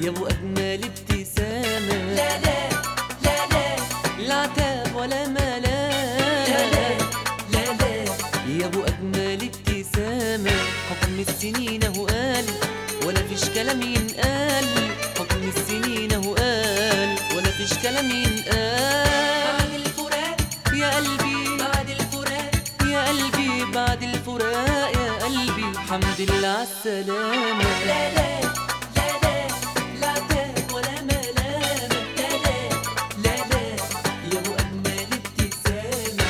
يا ابو اجمل ابتسامه لا لا لا لا لا عتاب ولا لا ملام لا لا لا يا ابو اجمل ابتسامه حكم السنين اهو قال ولا فيش كلام ينقال حكم السنين اهو قال ولا فيش كلام ينقال بعد الفراق يا قلبي بعد الفراق يا قلبي بعد الفراق يا قلبي الحمد لله عالسلامة لا لا لا لا لا عتاب ولا ملامة لا لا لا لا يا ابو اجمل ابتسامة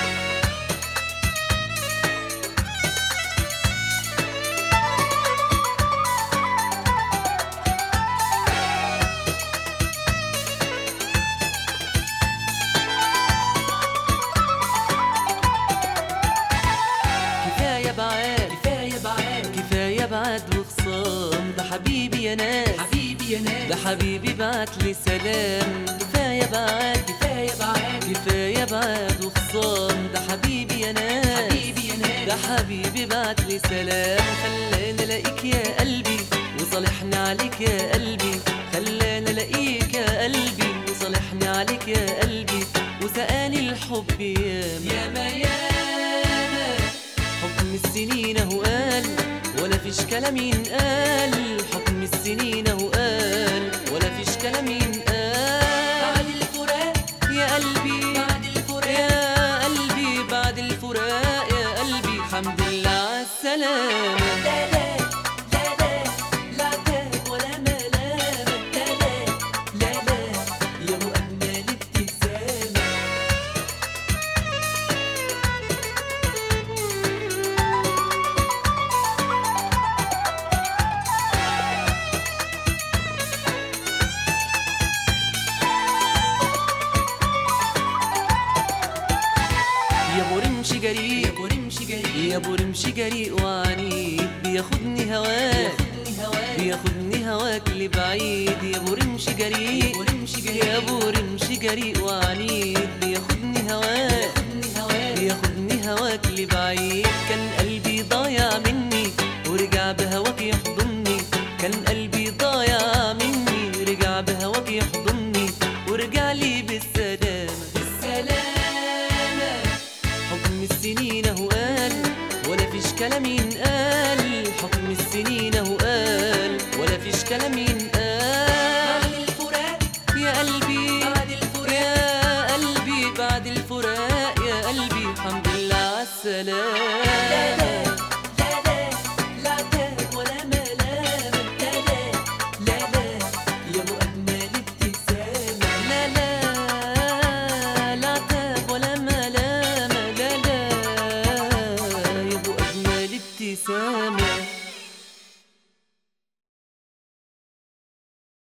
كفاية بعاد كفاية بعاد كفاية بعد وخصام ده حبيبي يا ناس حبيبي يا ده ناس حبيبي بعت لي سلام كفاية بعد كفاية بعاد كفاية بعد وخصام ده حبيبي يا ناس حبيبي يا ده ناس حبيبي بعت لي سلام خلاني الاقيك يا قلبي وصالحني عليك يا قلبي خلاني الاقيك يا قلبي وصالحني عليك يا قلبي وسقاني الحب ياما ياما ياما حكم السنين اهو قال ولا فيش كلام ينقال حكم السنين اهو قال ولا فيش كلام ينقال بعد الفراق يا قلبي بعد الفراق يا قلبي بعد الفراق يا قلبي الحمد لله عالسلامة لا لا لا لا لا عتاب ولا ملامة لا لا لا لا يا ابو اجمل ابتسامة يا ابو رمش يا جريء ابو رمش جريء يا ابو رمش جريء وعنيد بياخدني هواك ياخدني هواك بياخدني هواك لبعيد يا ابو رمش يا جريء ابو رمش جريء يا ابو رمش جريء وعنيد بياخدني هواك ياخدني هواك بياخدني هواك لبعيد كان قلبي ضايع مني ورجع بهواك يحضني كان قلبي ضايع مني رجع بهواك يحضني ورجع لي بالسلامة بالسلامة حكم السنين اهو قال ولا فيش كلام ينقال حكم السنين اهو قال ولا فيش كلام ينقال بعد الفراق يا قلبي بعد الفراق يا قلبي بعد الفراق يا قلبي الحمد لله لا عالسلامة لا